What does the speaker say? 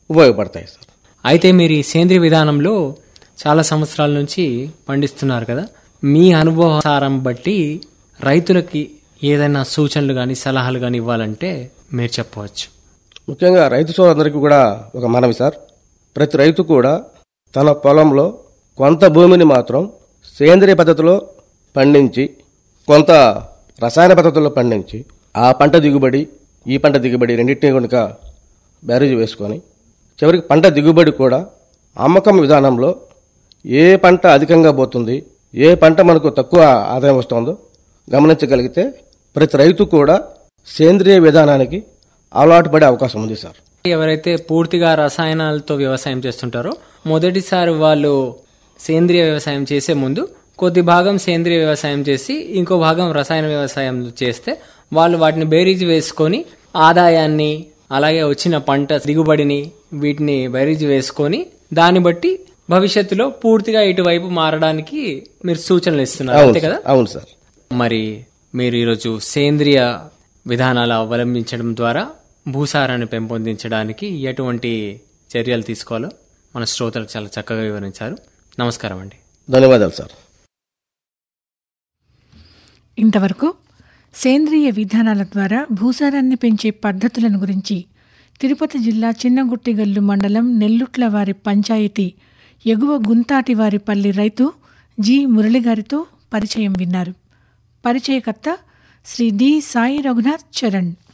ఉపయోగపడతాయి సార్ అయితే మీరు ఈ సేంద్రియ విధానంలో చాలా సంవత్సరాల నుంచి పండిస్తున్నారు కదా మీ అనుభవసారం బట్టి రైతులకి ఏదైనా సూచనలు కానీ సలహాలు కానీ ఇవ్వాలంటే మీరు చెప్పవచ్చు ముఖ్యంగా రైతు సోదరులందరికీ కూడా ఒక మనవి సార్ ప్రతి రైతు కూడా తన పొలంలో కొంత భూమిని మాత్రం సేంద్రియ పద్ధతిలో పండించి కొంత రసాయన పద్ధతుల్లో పండించి ఆ పంట దిగుబడి ఈ పంట దిగుబడి రెండింటినీ కనుక బ్యారేజ్ వేసుకొని చివరికి పంట దిగుబడి కూడా అమ్మకం విధానంలో ఏ పంట అధికంగా పోతుంది ఏ పంట మనకు తక్కువ ఆదాయం వస్తుందో గమనించగలిగితే ప్రతి రైతు కూడా సేంద్రియ విధానానికి అలవాటు పడే అవకాశం ఉంది సార్ ఎవరైతే పూర్తిగా రసాయనాలతో వ్యవసాయం చేస్తుంటారో మొదటిసారి వాళ్ళు సేంద్రియ వ్యవసాయం చేసే ముందు కొద్ది భాగం సేంద్రియ వ్యవసాయం చేసి ఇంకో భాగం రసాయన వ్యవసాయం చేస్తే వాళ్ళు వాటిని బేరీజ్ వేసుకొని ఆదాయాన్ని అలాగే వచ్చిన పంట దిగుబడిని వీటిని బేరీజ్ వేసుకొని దాన్ని బట్టి భవిష్యత్తులో పూర్తిగా ఇటువైపు మారడానికి మీరు సూచనలు ఇస్తున్నారు అవును అంతే కదా సార్. అవును సార్ మరి మీరు ఈరోజు సేంద్రియ విధానాలు అవలంబించడం ద్వారా భూసారాన్ని పెంపొందించడానికి ఎటువంటి చర్యలు తీసుకోవాలో మన శ్రోతలకు చాలా చక్కగా వివరించారు నమస్కారం అండి ధన్యవాదాలు సార్ ఇంతవరకు సేంద్రియ విధానాల ద్వారా భూసారాన్ని పెంచే పద్ధతులను గురించి తిరుపతి జిల్లా చిన్నగుట్టిగల్లు మండలం నెల్లుట్ల వారి పంచాయతీ ఎగువ గుంతాటివారిపల్లి రైతు జి మురళిగారితో పరిచయం విన్నారు పరిచయకర్త శ్రీ డి సాయి రఘునాథ్ చరణ్